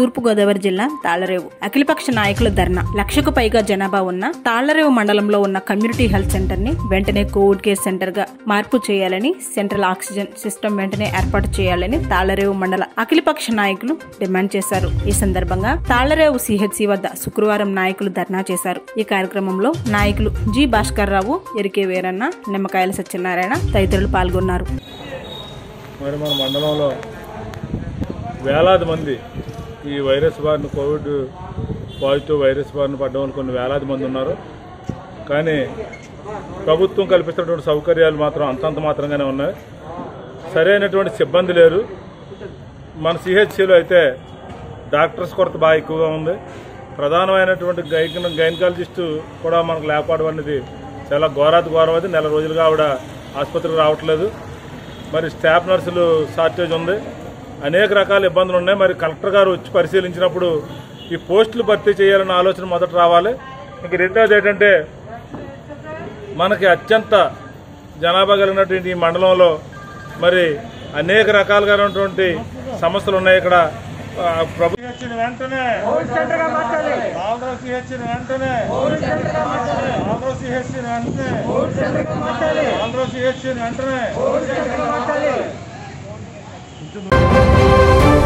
తూర్పుగోదావరి జిల్లా తాళ్లరేవు అఖిలపక్ష నాయకుల ధర్నా లక్షకు పైగా జనాభా ఉన్న తాళ్లరేవు మండలంలో ఉన్న కమ్యూనిటీ హెల్త్ సెంటర్ ని వెంటనే కోవిడ్ కేర్ సెంటర్ గా మార్పు చేయాలని సెంట్రల్ ఆక్సిజన్ సిస్టమ్ వెంటనే ఏర్పాటు చేయాలని తాళ్లరేవు మండల అఖిలపక్ష నాయకులు డిమాండ్ చేశారు ఈ సందర్భంగా తాళ్లరేవు సిహెచ్సి వద్ద శుక్రవారం నాయకులు ధర్నా చేశారు ఈ కార్యక్రమంలో నాయకులు జి భాస్కర్ రావు ఎరికే వీరన్న నిమ్మకాయల సత్యనారాయణ తదితరులు పాల్గొన్నారు మరి మన మండలంలో వేలాది మంది ఈ వైరస్ బారిన కోవిడ్ పాజిటివ్ వైరస్ బారిన పడ్డ వాళ్ళు కొన్ని వేలాది మంది ఉన్నారు కానీ ప్రభుత్వం కల్పిస్తున్నటువంటి సౌకర్యాలు మాత్రం అంతంత మాత్రంగానే ఉన్నాయి సరైనటువంటి సిబ్బంది లేరు మన సిహెచ్సిలో అయితే డాక్టర్స్ కొరత బాగా ఎక్కువగా ఉంది ప్రధానమైనటువంటి గైన గైనకాలజిస్టు కూడా మనకు లేకపోవడం అనేది చాలా ఘోరాతి ఘోరం అది నెల రోజులుగా ఆవిడ ఆసుపత్రికి రావట్లేదు మరి స్టాఫ్ నర్సులు షార్టేజ్ ఉంది అనేక రకాల ఇబ్బందులు ఉన్నాయి మరి కలెక్టర్ గారు వచ్చి పరిశీలించినప్పుడు ఈ పోస్టులు భర్తీ చేయాలన్న ఆలోచన మొదట రావాలి ఇంక రెండోది ఏంటంటే మనకి అత్యంత జనాభా కలిగినటువంటి ఈ మండలంలో మరి అనేక రకాలుగా ఉన్నటువంటి సమస్యలు ఉన్నాయి ఇక్కడ ఆ, ప్రభు సిహెచ్ని వెంటనే ఆంధ్ర సిహెచ్ని వెంటనే ఆంధ్ర సిహెచ్ని వెంటనే ఆంధ్ర సిహెచ్ని వెంటనే